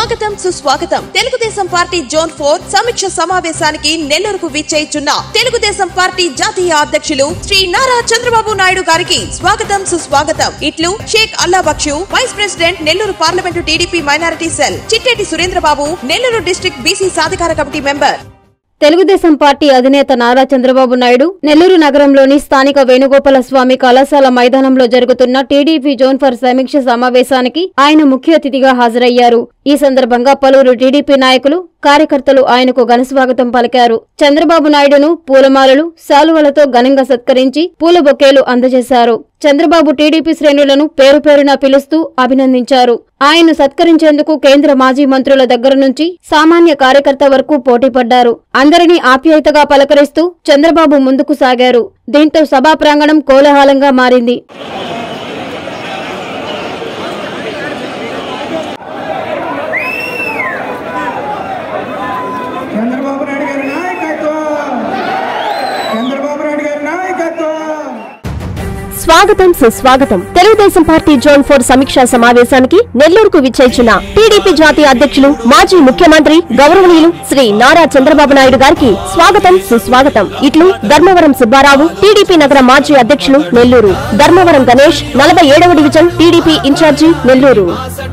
స్వాగతం సుస్వాగతం Telugu Desam party zone four సమీక్ష సమావేశానికి నెల్లూరుకు విచ్చేయిచున్న తెలుగుదేశం పార్టీ జాతీయ అధ్యక్షులు శ్రీ నారా చంద్రబాబు నాయుడు గారికి స్వాగతం సుస్వాగతం ఇట్లు Shaik Allah Baksh vice president Nellore parliament TDP minority cell Chitteti Surendrababu Nellore district BC సాధికార కమిటీ మెంబర్ తెలుగుదేశం పార్టీ అధినేత నారా చంద్రబాబు నాయుడు నెల్లూరు నగరంలోని స్థానిక వేణుగోపాల స్వామి కళాశాల మైదానంలో జరుగుతున్న టీడీపీ జోన్ ఫర్ సమీక్ష సమావేశానికి ఆయన ముఖ్య అతిథిగా హాజరయ్యారు ఈ సందర్భంగా పలువురు టీడీపీ నాయకులు కార్యకర్తలు ఆయనకు ఘనస్వాగతం పలికారు చంద్రబాబు నాయుడును పూలమాలలు శాలువలతో ఘనంగా సత్కరించి పూల బొకేలు అందజేశారు చంద్రబాబు టీడీపీ శ్రేణులను పేరు పేరున పిలుస్తూ అభినందించారు ఆయన్ను సత్కరించేందుకు కేంద్ర మాజీ మంత్రుల దగ్గర నుంచి సామాన్య కార్యకర్త వరకు పోటీపడ్డారు అందరినీ ఆప్యాయతగా పలకరిస్తూ చంద్రబాబు ముందుకు సాగారు దీంతో సభా ప్రాంగణం కోలాహలంగా మారింది చంద్రబాబు నాయుడు గారి నాయకత్వం చంద్రబాబు నాయుడు గారి నాయకత్వం స్వాగతం సుస్వాగతం తెలుగుదేశం పార్టీ జోన్ ఫోర్ సమీక్షా సమావేశానికి నెల్లూరుకు విచ్చేసిన టీడీపీ జాతీయ అధ్యక్షులు మాజీ ముఖ్యమంత్రి గౌరవనీయులు శ్రీ నారా చంద్రబాబు నాయుడు గారికి స్వాగతం సుస్వాగతం ఇట్లు ధర్మవరం సుబ్బారావు టీడీపీ నగర మాజీ అధ్యక్షులు నెల్లూరు ధర్మవరం గణేష్ నలభై ఏడవ డివిజన్ టీడీపీ ఇన్ఛార్జి నెల్లూరు